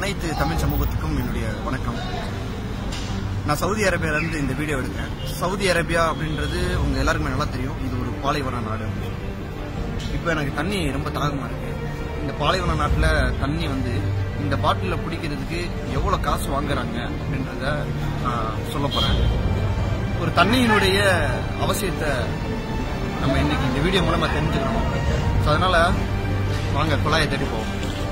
அனைத்து தமிழ் சமூகத்துக்கும் என்னுடைய வணக்கம் நான் சவுதி அரேபியாவிலேருந்து இந்த வீடியோ எடுக்கிறேன் சவுதி அரேபியா அப்படின்றது உங்க எல்லாருக்குமே நல்லா தெரியும் இது ஒரு பாலைவன நாடு இப்போ எனக்கு தண்ணி ரொம்ப தாகமாக இருக்கு இந்த பாலைவன நாட்டில் தண்ணி வந்து இந்த பாட்டிலில் குடிக்கிறதுக்கு எவ்வளோ காசு வாங்குறாங்க அப்படின்றத நான் சொல்ல போகிறேன் ஒரு தண்ணியினுடைய அவசியத்தை நம்ம இன்னைக்கு இந்த வீடியோ மூலமாக தெரிஞ்சுக்கிறோம் ஸோ அதனால வாங்க குழாயை தேடி போவோம்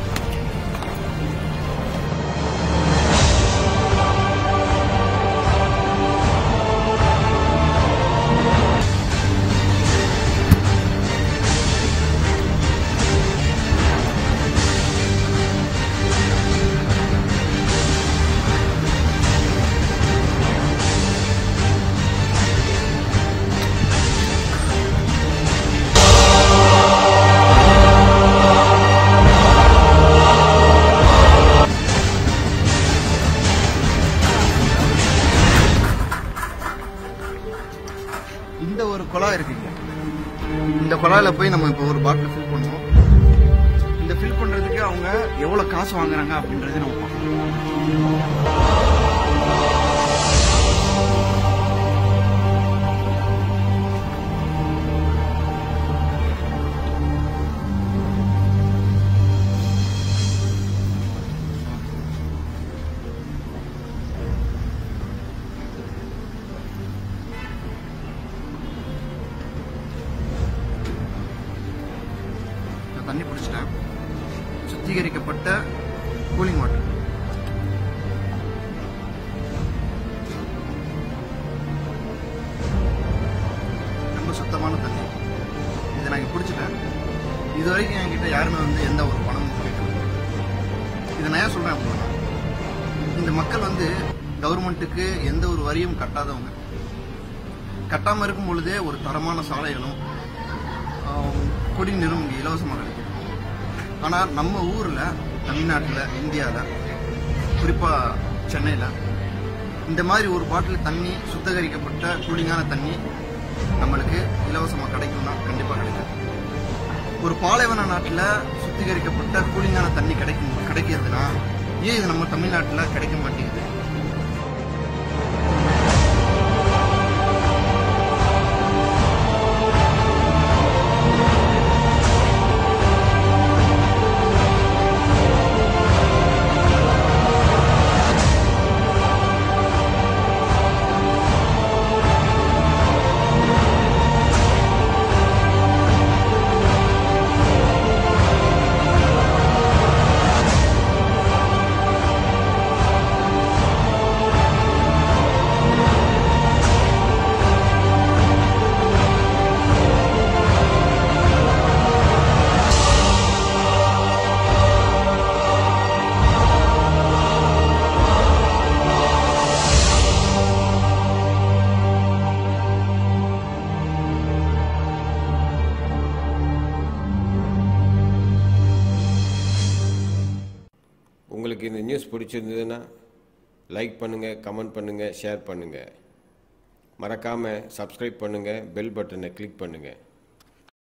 இந்த ஒரு குழாய் இருக்குங்க இந்த குழாயில போய் நம்ம இப்போ ஒரு பாட்டில் ஃபில் பண்ணுவோம் இந்த ஃபில் பண்றதுக்கு அவங்க எவ்வளவு காசு வாங்குறாங்க அப்படின்றது நம்ம பார்க்கணும் நான் தண்ணி பிடிச்சிட்டேன் சுத்திகரிக்கப்பட்ட கூலிங் வாட்டர் ரொம்ப சுத்தமான தண்ணி இதை நான் பிடிச்சிட்டேன் இது வரைக்கும் என்கிட்ட யாருமே வந்து எந்த ஒரு பணமும் கிடைக்கல இதை நான் ஏன் சொல்றேன் அப்படின்னா இந்த மக்கள் வந்து கவர்மெண்ட்டுக்கு எந்த ஒரு வரியும் கட்டாதவங்க கட்டாம இருக்கும் பொழுதே ஒரு தரமான சாலைகளும் ஆம், குடிநீரும் இங்கே இலவசமாக கிடைக்கும் ஆனால் நம்ம ஊரில் தமிழ்நாட்டில் இந்தியாவில் குறிப்பாக சென்னையில் இந்த மாதிரி ஒரு பாட்டில் தண்ணி சுத்திகரிக்கப்பட்ட கூலிங்கான தண்ணி நம்மளுக்கு இலவசமாக கிடைக்கும்னா கண்டிப்பாக கிடைக்கும் ஒரு பாலைவன நாட்டில் சுத்திகரிக்கப்பட்ட கூலிங்கான தண்ணி கிடைக்கும் கிடைக்கிறதுனா ஏன் இது நம்ம தமிழ்நாட்டில் கிடைக்க மாட்டேங்குது உங்களுக்கு இந்த நியூஸ் பிடிச்சிருந்ததுன்னா லைக் பண்ணுங்கள் கமெண்ட் பண்ணுங்கள் ஷேர் பண்ணுங்கள் மறக்காமல் சப்ஸ்கிரைப் பண்ணுங்கள் பெல் பட்டனை கிளிக் பண்ணுங்கள்